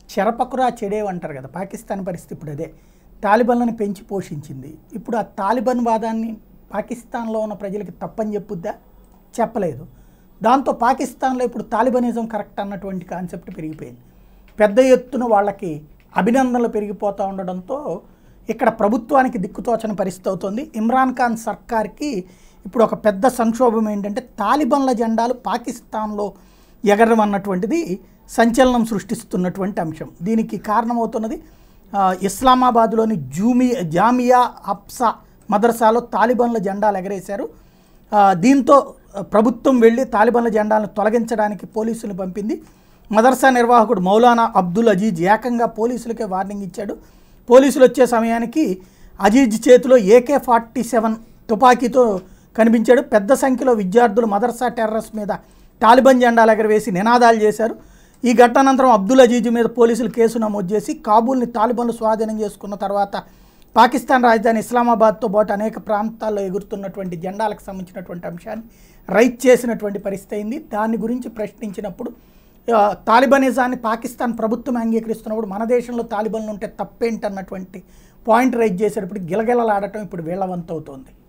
చెరపకురా చెడేవి అంటారు కదా పాకిస్తాన్ పరిస్థితి ఇప్పుడు అదే తాలిబాన్లను పెంచి పోషించింది ఇప్పుడు ఆ తాలిబాన్ వాదాన్ని పాకిస్తాన్లో ఉన్న ప్రజలకి తప్పని చెప్పుద్దా చెప్పలేదు దాంతో పాకిస్తాన్లో ఇప్పుడు తాలిబానిజం కరెక్ట్ అన్నటువంటి కాన్సెప్ట్ పెరిగిపోయింది పెద్ద ఎత్తున వాళ్ళకి అభినందనలు పెరిగిపోతూ ఉండడంతో ఇక్కడ ప్రభుత్వానికి దిక్కుతోచని పరిస్థితి అవుతుంది ఇమ్రాన్ ఖాన్ సర్కార్కి ఇప్పుడు ఒక పెద్ద సంక్షోభం ఏంటంటే తాలిబాన్ల జెండాలు పాకిస్తాన్లో ఎగరడం అన్నటువంటిది సంచలనం సృష్టిస్తున్నటువంటి అంశం దీనికి కారణమవుతున్నది ఆ, ఇస్లామాబాద్లోని జూమి జామియా అప్సా మదర్సాలో తాలిబాన్ల జెండాలు ఎగరేశారు ఆ, దీంతో ప్రభుత్వం వెళ్ళి తాలిబాన్ల జెండాలను తొలగించడానికి పోలీసులు పంపింది మదర్సా నిర్వాహకుడు మౌలానా అబ్దుల్ అజీజ్ ఏకంగా పోలీసులకే వార్నింగ్ ఇచ్చాడు పోలీసులు వచ్చే సమయానికి అజీజ్ చేతిలో ఏకే ఫార్టీ సెవెన్ తుపాకీతో కనిపించాడు పెద్ద సంఖ్యలో విద్యార్థులు మదర్సా టెర్రస్ మీద తాలిబాన్ జెండాలు ఎగరవేసి నినాదాలు చేశారు ఈ ఘటన అనంతరం అబ్దుల్ అజీజ్ మీద పోలీసులు కేసు నమోదు చేసి కాబూల్ని తాలిబాన్లు స్వాధీనం చేసుకున్న తర్వాత పాకిస్తాన్ రాజధాని ఇస్లామాబాద్తో పాటు అనేక ప్రాంతాల్లో ఎగురుతున్నటువంటి జెండాలకు సంబంధించినటువంటి అంశాన్ని రైట్ చేసినటువంటి పరిస్థితి అయింది దాని గురించి ప్రశ్నించినప్పుడు ఆ, తాలిబానిజాన్ని పాకిస్తాన్ ప్రభుత్వం అంగీకరిస్తున్నప్పుడు మన దేశంలో తాలిబాన్లు ఉంటే తప్పేంటన్నటువంటి పాయింట్ రైజ్ చేసేటప్పుడు గిలగిలలాడటం ఇప్పుడు వీళ్ళ వంతు అవుతోంది